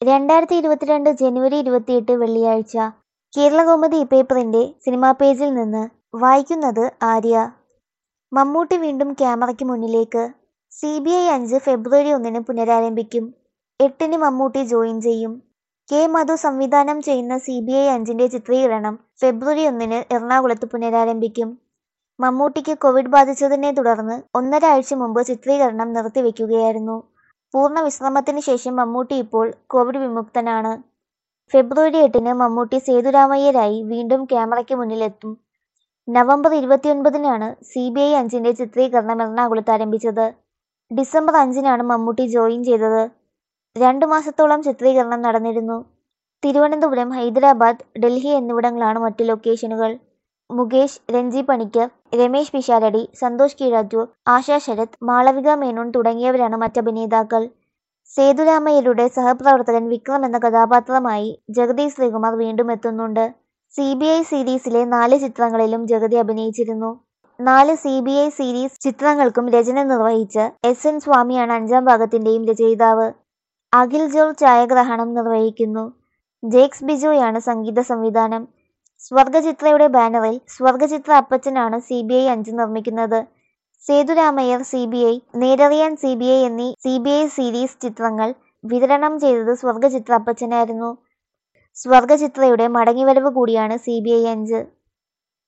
രണ്ടായിരത്തി ഇരുപത്തിരണ്ട് ജനുവരി ഇരുപത്തിയെട്ട് വെള്ളിയാഴ്ച കേരളകൗമുദി പേപ്പറിന്റെ സിനിമാ പേജിൽ നിന്ന് വായിക്കുന്നത് ആര്യ മമ്മൂട്ടി വീണ്ടും ക്യാമറയ്ക്ക് മുന്നിലേക്ക് സി ബി ഐ അഞ്ച് ഫെബ്രുവരി ഒന്നിന് പുനരാരംഭിക്കും എട്ടിന് മമ്മൂട്ടി ജോയിൻ ചെയ്യും കെ മധു സംവിധാനം ചെയ്യുന്ന സി ബി ഐ അഞ്ചിന്റെ ചിത്രീകരണം ഫെബ്രുവരി ഒന്നിന് എറണാകുളത്ത് പുനരാരംഭിക്കും മമ്മൂട്ടിക്ക് കോവിഡ് ബാധിച്ചതിനെ തുടർന്ന് ഒന്നര ആഴ്ച മുമ്പ് ചിത്രീകരണം നിർത്തിവെക്കുകയായിരുന്നു പൂർണ്ണ വിശ്രമത്തിന് ശേഷം മമ്മൂട്ടി ഇപ്പോൾ കോവിഡ് വിമുക്തനാണ് ഫെബ്രുവരി എട്ടിന് മമ്മൂട്ടി സേതുരാമയ്യരായി വീണ്ടും ക്യാമറയ്ക്ക് മുന്നിലെത്തും നവംബർ ഇരുപത്തിയൊൻപതിനാണ് സി ബി ഐ അഞ്ചിന്റെ ചിത്രീകരണം എറണാകുളത്ത് ആരംഭിച്ചത് ഡിസംബർ അഞ്ചിനാണ് മമ്മൂട്ടി ജോയിൻ ചെയ്തത് രണ്ടു മാസത്തോളം ചിത്രീകരണം നടന്നിരുന്നു തിരുവനന്തപുരം ഹൈദരാബാദ് ഡൽഹി എന്നിവിടങ്ങളാണ് മറ്റു ലൊക്കേഷനുകൾ മുകേഷ് രഞ്ജി പണിക്കർ രമേശ് പിഷാരടി സന്തോഷ് കീഴാറ്റൂർ ആശാ ശരത് മാളവിക മേനോൻ തുടങ്ങിയവരാണ് മറ്റഭിനേതാക്കൾ സേതുരാമയ്യരുടെ സഹപ്രവർത്തകൻ വിക്രം എന്ന കഥാപാത്രമായി ജഗതി ശ്രീകുമാർ വീണ്ടും എത്തുന്നുണ്ട് സി ബി ഐ സീരീസിലെ നാല് ചിത്രങ്ങളിലും ജഗതി അഭിനയിച്ചിരുന്നു നാല് സി ബി ഐ സീരീസ് ചിത്രങ്ങൾക്കും രചന നിർവഹിച്ച് എസ് എൻ സ്വാമിയാണ് അഞ്ചാം ഭാഗത്തിന്റെയും രചയിതാവ് അഖിൽ ജോർജ് ഛായാഗ്രഹണം നിർവഹിക്കുന്നു ജേക്സ് ബിജോയാണ് സംഗീത സംവിധാനം സ്വർഗചിത്രയുടെ ബാനറിൽ സ്വർഗചിത്ര അപ്പച്ചനാണ് സി ബി ഐ അഞ്ച് നിർമ്മിക്കുന്നത് Sethuramaiyer C B I Nerariyan C B I എന്നീ സി ബി ഐ സീരീസ് ചിത്രങ്ങൾ വിതരണം ചെയ്തത് സ്വർഗചിത്ര അപ്പച്ചനായിരുന്നു സ്വർഗചിത്രയുടെ മടങ്ങിവരവ് കൂടിയാണ് സി ബി ഐ അഞ്ച്